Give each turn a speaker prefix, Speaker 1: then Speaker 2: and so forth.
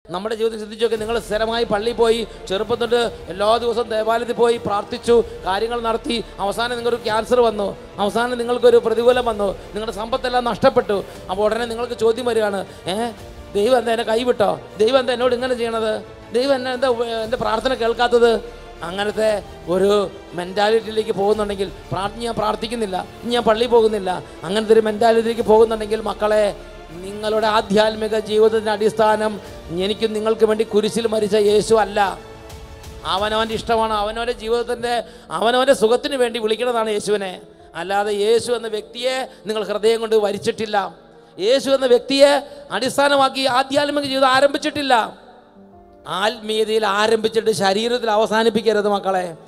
Speaker 1: നമ്മുടെ ജീവിതത്തിൽ ചിന്തിച്ചൊക്കെ നിങ്ങൾ സ്ഥിരമായി പള്ളിയിൽ പോയി ചെറുപ്പം തൊട്ട് എല്ലാ ദിവസവും ദേവാലയത്തിൽ പോയി പ്രാർത്ഥിച്ചു കാര്യങ്ങൾ നടത്തി അവസാനം നിങ്ങൾക്കൊരു ക്യാൻസർ വന്നു അവസാനം നിങ്ങൾക്കൊരു പ്രതികൂലം വന്നു നിങ്ങളുടെ സമ്പത്തെല്ലാം നഷ്ടപ്പെട്ടു അപ്പോൾ ഉടനെ നിങ്ങൾക്ക് ചോദ്യം വരികയാണ് ഏ ദൈവം എന്താ എന്നെ കൈവിട്ടോ ദൈവം എന്താ എന്നോട് ഇങ്ങനെ ചെയ്യണത് ദൈവം എന്നെ എന്താ ഉപ- എൻ്റെ പ്രാർത്ഥന കേൾക്കാത്തത് അങ്ങനത്തെ ഒരു മെൻറ്റാലിറ്റിയിലേക്ക് പോകുന്നുണ്ടെങ്കിൽ പ്രാർത്ഥന ഞാൻ പ്രാർത്ഥിക്കുന്നില്ല ഇനി ഞാൻ പള്ളിയിൽ പോകുന്നില്ല അങ്ങനത്തെ ഒരു മെൻറ്റാലിറ്റിയിലേക്ക് പോകുന്നുണ്ടെങ്കിൽ മക്കളെ നിങ്ങളുടെ ആധ്യാത്മിക ജീവിതത്തിൻ്റെ അടിസ്ഥാനം എനിക്കും നിങ്ങൾക്ക് വേണ്ടി കുരിശിൽ മരിച്ച യേശു അല്ല അവനവൻ്റെ ഇഷ്ടമാണ് അവനവൻ്റെ ജീവിതത്തിൻ്റെ അവനവൻ്റെ സുഖത്തിന് വേണ്ടി വിളിക്കുന്നതാണ് യേശുവിനെ അല്ലാതെ യേശു എന്ന വ്യക്തിയെ നിങ്ങൾ ഹൃദയം കൊണ്ട് വരിച്ചിട്ടില്ല യേശു എന്ന വ്യക്തിയെ അടിസ്ഥാനമാക്കി ആധ്യാത്മിക ജീവിതം ആരംഭിച്ചിട്ടില്ല ആത്മീയതയിൽ ആരംഭിച്ചിട്ട് ശരീരത്തിൽ അവസാനിപ്പിക്കരുത് മക്കളെ